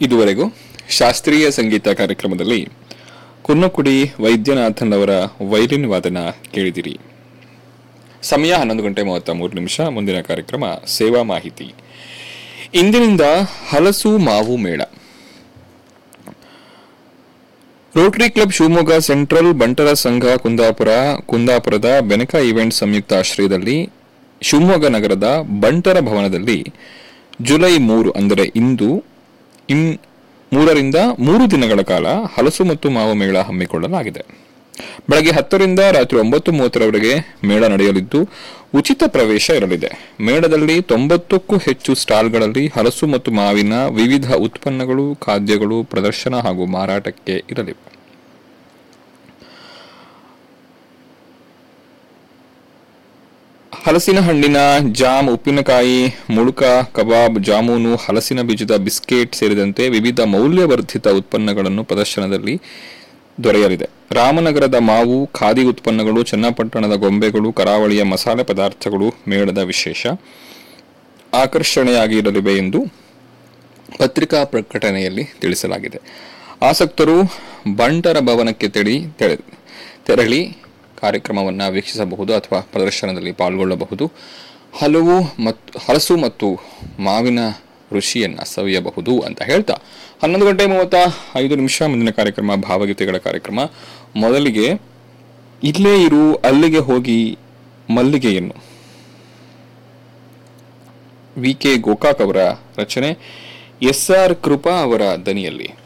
ಇದುವರೆಗೂ ಶಾಸ್ತ್ರೀಯ ಸಂಗೀತ ಕಾರ್ಯಕ್ರಮದಲ್ಲಿ ಕುನ್ನಕುಡಿ ವೈದ್ಯನಾಥನ್ ಅವರ ವೈಲಿನ್ ವಾದನ ಕೇಳಿದಿರಿ ಸಮಯ ಹನ್ನೊಂದು ಗಂಟೆ ಮೂವತ್ತ ಮೂರು ನಿಮಿಷ ಮುಂದಿನ ಕಾರ್ಯಕ್ರಮ ಸೇವಾ ಮಾಹಿತಿ ಇಂದಿನಿಂದ ಹಲಸು ಮಾವು ಮೇಳ ರೋಟರಿ ಕ್ಲಬ್ ಶಿವಮೊಗ್ಗ ಸೆಂಟ್ರಲ್ ಬಂಟರ ಸಂಘ ಕುಂದಾಪುರ ಕುಂದಾಪುರದ ಬೆನಕ ಇವೆಂಟ್ ಸಂಯುಕ್ತ ಆಶ್ರಯದಲ್ಲಿ ಶಿವಮೊಗ್ಗ ನಗರದ ಬಂಟರ ಭವನದಲ್ಲಿ ಜುಲೈ ಮೂರು ಅಂದರೆ ಇಂದು ಇನ್ ಮೂರರಿಂದ ಮೂರು ದಿನಗಳ ಕಾಲ ಹಲಸು ಮತ್ತು ಮಾವು ಮೇಳ ಹಮ್ಮಿಕೊಳ್ಳಲಾಗಿದೆ ಬೆಳಗ್ಗೆ ಹತ್ತರಿಂದ ರಾತ್ರಿ ಒಂಬತ್ತು ಮೂವತ್ತರವರೆಗೆ ಮೇಳ ನಡೆಯಲಿದ್ದು ಉಚಿತ ಪ್ರವೇಶ ಇರಲಿದೆ ಮೇಳದಲ್ಲಿ ತೊಂಬತ್ತಕ್ಕೂ ಹೆಚ್ಚು ಸ್ಟಾಲ್ಗಳಲ್ಲಿ ಹಲಸು ಮತ್ತು ಮಾವಿನ ವಿವಿಧ ಉತ್ಪನ್ನಗಳು ಖಾದ್ಯಗಳು ಪ್ರದರ್ಶನ ಹಾಗೂ ಮಾರಾಟಕ್ಕೆ ಇರಲಿವೆ ಹಲಸಿನ ಹಣ್ಣಿನ ಜಾಮ್ ಉಪ್ಪಿನಕಾಯಿ ಮುಳುಕ ಕಬಾಬ್ ಜಾಮೂನು ಹಲಸಿನ ಬೀಜದ ಬಿಸ್ಕೆಟ್ ಸೇರಿದಂತೆ ವಿವಿಧ ಮೌಲ್ಯವರ್ಧಿತ ಉತ್ಪನ್ನಗಳನ್ನು ಪ್ರದರ್ಶನದಲ್ಲಿ ದೊರೆಯಲಿದೆ ರಾಮನಗರದ ಮಾವು ಖಾದಿ ಉತ್ಪನ್ನಗಳು ಚನ್ನಪಟ್ಟಣದ ಗೊಂಬೆಗಳು ಕರಾವಳಿಯ ಮಸಾಲೆ ಪದಾರ್ಥಗಳು ಮೇಳದ ವಿಶೇಷ ಆಕರ್ಷಣೆಯಾಗಿ ಇರಲಿವೆ ಎಂದು ಪತ್ರಿಕಾ ಪ್ರಕಟಣೆಯಲ್ಲಿ ತಿಳಿಸಲಾಗಿದೆ ಆಸಕ್ತರು ಬಂಟರ ಭವನಕ್ಕೆ ತೆಳಿ ತೆರೆ- ತೆರಳಿ ಕಾರ್ಯಕ್ರಮವನ್ನು ವೀಕ್ಷಿಸಬಹುದು ಅಥವಾ ಪ್ರದರ್ಶನದಲ್ಲಿ ಪಾಲ್ಗೊಳ್ಳಬಹುದು ಹಲವು ಮತ್ತು ಹಲಸು ಮತ್ತು ಮಾವಿನ ರುಚಿಯನ್ನು ಸವಿಯಬಹುದು ಅಂತ ಹೇಳ್ತಾ ಹನ್ನೊಂದು ಗಂಟೆ ಮೂವತ್ತ ಐದು ನಿಮಿಷ ಮುಂದಿನ ಕಾರ್ಯಕ್ರಮ ಭಾವಗೀತೆಗಳ ಕಾರ್ಯಕ್ರಮ ಮೊದಲಿಗೆ ಇಲ್ಲೇ ಇರು ಅಲ್ಲಿಗೆ ಹೋಗಿ ಮಲ್ಲಿಗೆಯನ್ನು ವಿ ಕೆ ಗೋಕಾಕ್ ಅವರ ರಚನೆ ಎಸ್ ಆರ್ ಕೃಪಾ ಅವರ ದನಿಯಲ್ಲಿ